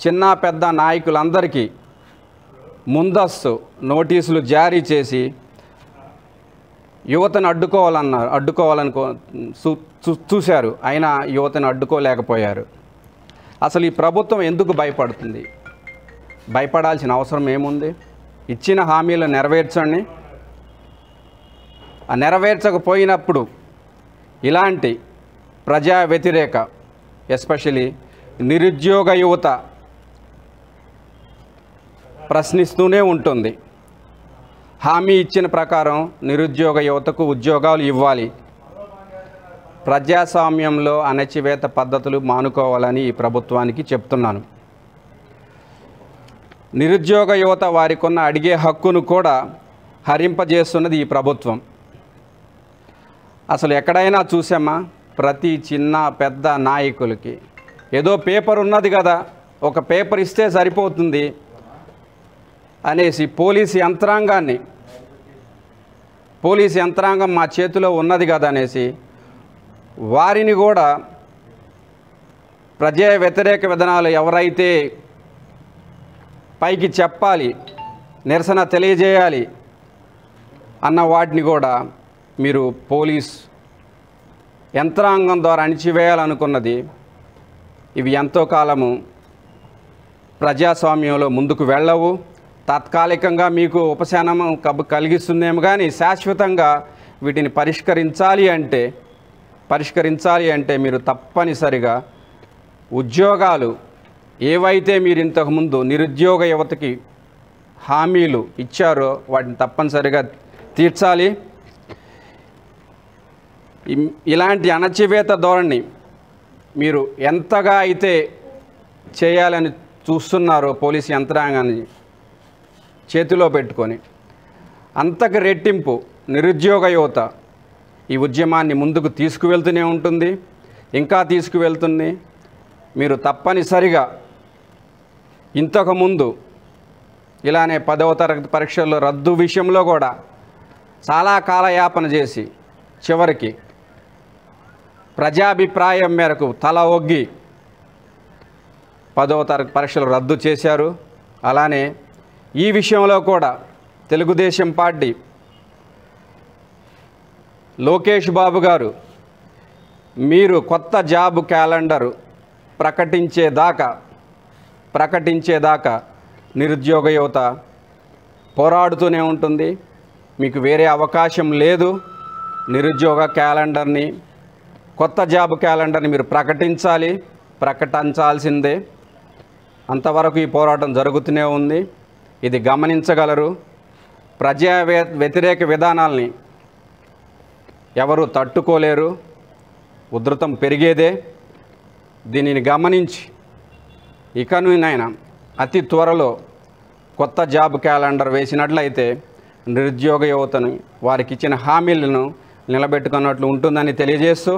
చిన్న పెద్ద నాయకులందరికీ ముందస్తు నోటీసులు జారీ చేసి యువతను అడ్డుకోవాలన్నారు అడ్డుకోవాలని కో- చూ- చూ- చూశారు అయినా యువతను అడ్డుకోలేకపోయారు అసలు ఈ ప్రభుత్వం ఎందుకు భయపడుతుంది భయపడాల్సిన అవసరం ఏముంది ఇచ్చిన హామీలు నెరవేర్చండి ఆ నెరవేర్చకపోయినప్పుడు ఇలాంటి ప్రజా వ్యతిరేక ఎస్పెషలీ నిరుద్యోగ యువత ప్రశ్నిస్తూనే ఉంటుంది హామీ ఇచ్చిన ప్రకారం నిరుద్యోగ యువతకు ఉద్యోగాలు ఇవ్వాలి ప్రజాస్వామ్యంలో అణచివేత పద్ధతులు మానుకోవాలని ఈ ప్రభుత్వానికి చెప్తున్నాను నిరుద్యోగ యువత వారికున్న అడిగే హక్కును కూడా హరింపజేస్తున్నది ఈ ప్రభుత్వం అసలు ఎక్కడైనా చూసామా ప్రతి చిన్న పెద్ద నాయకులకి ఏదో పేపర్ ఉన్నది కదా ఒక పేపర్ ఇస్తే సరిపోతుంది అనేసి పోలీసు యంత్రాంగాన్ని పోలీసు యంత్రాంగం మా చేతిలో ఉన్నది కదా అనేసి వారిని కూడా ప్రజా వ్యతిరేక విధానాలు ఎవరైతే పైకి చెప్పాలి నిరసన తెలియజేయాలి అన్న వాటిని కూడా మీరు పోలీస్ యంత్రాంగం ద్వారా అణిచివేయాలనుకున్నది ఇవి ఎంతో కాలము ప్రజాస్వామ్యంలో ముందుకు వెళ్ళవు తాత్కాలికంగా మీకు ఉపశమనం కబ్ కలిగిస్తుందేమో కానీ శాశ్వతంగా వీటిని పరిష్కరించాలి అంటే పరిష్కరించాలి అంటే మీరు తప్పనిసరిగా ఉద్యోగాలు ఏవైతే మీరు ఇంతకుముందు నిరుద్యోగ యువతకి హామీలు ఇచ్చారో వాటిని తప్పనిసరిగా తీర్చాలి ఇం- ఇలాంటి అణచివేత ధోరణి మీరు ఎంతగా అయితే చేయాలని చూస్తున్నారో పోలీస్ యంత్రాంగాన్ని చేతిలో పెట్టుకొని అంతకు రెట్టింపు నిరుద్యోగ యువత ఈ ఉద్యమాన్ని ముందుకు తీసుకువెళ్తూనే ఉంటుంది ఇంకా తీసుకువెళ్తుంది మీరు తప్పనిసరిగా ఇంతకుముందు ఇలానే పదవ తరగతి పరీక్షల్లో రద్దు విషయంలో కూడా చాలా కాలయాపన చేసి చివరికి ప్రజాభిప్రాయం మేరకు తల ఒగ్గి పదవ తరగతి పరీక్షలు రద్దు చేశారు అలానే ఈ విషయంలో కూడా తెలుగుదేశం పార్టీ లోకేష్ బాబు గారు మీరు కొత్త జాబ్ క్యాలెండర్ ప్రకటించేదాకా ప్రకటించేదాకా నిరుద్యోగ యువత పోరాడుతూనే ఉంటుంది మీకు వేరే అవకాశం లేదు నిరుద్యోగ క్యాలెండర్ని కొత్త జాబ్ క్యాలెండర్ని మీరు ప్రకటించాలి ప్రకటించాల్సిందే అంతవరకు ఈ పోరాటం జరుగుతూనే ఉంది ఇది గమనించగలరు ప్రజా వ్య- వ్యతిరేక విధానాల్ని ఎవరు తట్టుకోలేరు ఉధృతం పెరిగేదే దీనిని గమనించి ఇకనైనా అతి త్వరలో కొత్త జాబ్ క్యాలెండర్ వేసినట్లయితే నిరుద్యోగ యువతను వారికి ఇచ్చిన హామీలను నిలబెట్టుకున్నట్లు ఉంటుందని తెలియజేస్తూ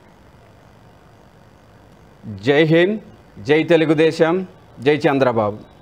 జై హింద్ జై తెలుగుదేశం జై చంద్రబాబు